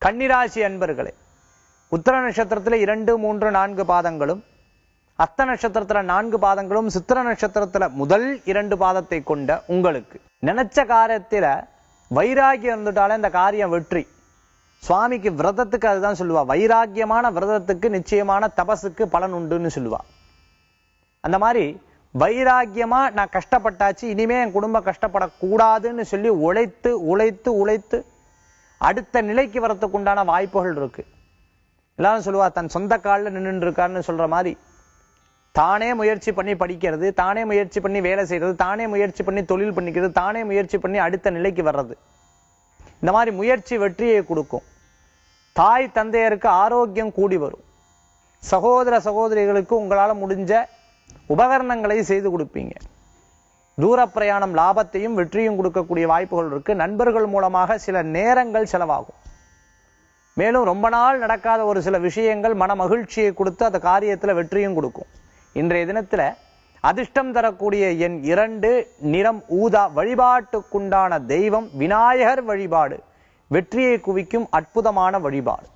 கன்னிராசி அன்பர்களே உத்தர நட்சத்திரத்துல இரண்டு மூன்று நான்கு பாதங்களும் அஸ்த நட்சத்திரத்துல நான்கு பாதங்களும் சித்திர நட்சத்திரத்துல முதல் இரண்டு பாதத்தை கொண்ட உங்களுக்கு நினைச்ச காரியத்துல வைராகியம் இருந்துட்டாலே இந்த காரியம் வெற்றி சுவாமிக்கு விரதத்துக்கு அதுதான் சொல்லுவா வைராக்கியமான விரதத்துக்கு நிச்சயமான தபசுக்கு பலன் உண்டுன்னு சொல்லுவா அந்த மாதிரி வைராக்கியமா நான் கஷ்டப்பட்டாச்சு இனிமே என் குடும்பம் கஷ்டப்படக்கூடாதுன்னு சொல்லி உழைத்து உழைத்து உழைத்து அடுத்த நிலைக்கு வரத்துக்கு உண்டான வாய்ப்புகள் இருக்கு எல்லாரும் சொல்லுவா தன் சொந்த காலில் நின்றுட்டு இருக்காருன்னு சொல்ற மாதிரி தானே முயற்சி பண்ணி படிக்கிறது தானே முயற்சி பண்ணி வேலை செய்யறது தானே முயற்சி பண்ணி தொழில் பண்ணிக்கிறது தானே முயற்சி பண்ணி அடுத்த நிலைக்கு வர்றது இந்த மாதிரி முயற்சி வெற்றியை கொடுக்கும் தாய் தந்தையருக்கு ஆரோக்கியம் கூடி வரும் சகோதர சகோதரிகளுக்கு உங்களால முடிஞ்ச உபகரணங்களை செய்து கொடுப்பீங்க தூர பிரயாணம் லாபத்தையும் வெற்றியும் கொடுக்கக்கூடிய வாய்ப்புகள் இருக்கு நண்பர்கள் மூலமாக சில நேரங்கள் செலவாகும் மேலும் ரொம்ப நாள் நடக்காத ஒரு சில விஷயங்கள் மன மகிழ்ச்சியை கொடுத்து அந்த காரியத்துல வெற்றியும் கொடுக்கும் இன்றைய தினத்துல அதிர்ஷ்டம் தரக்கூடிய எண் இரண்டு நிறம் ஊதா வழிபாட்டுக்குண்டான தெய்வம் விநாயகர் வழிபாடு வெற்றியை குவிக்கும் அற்புதமான வழிபாடு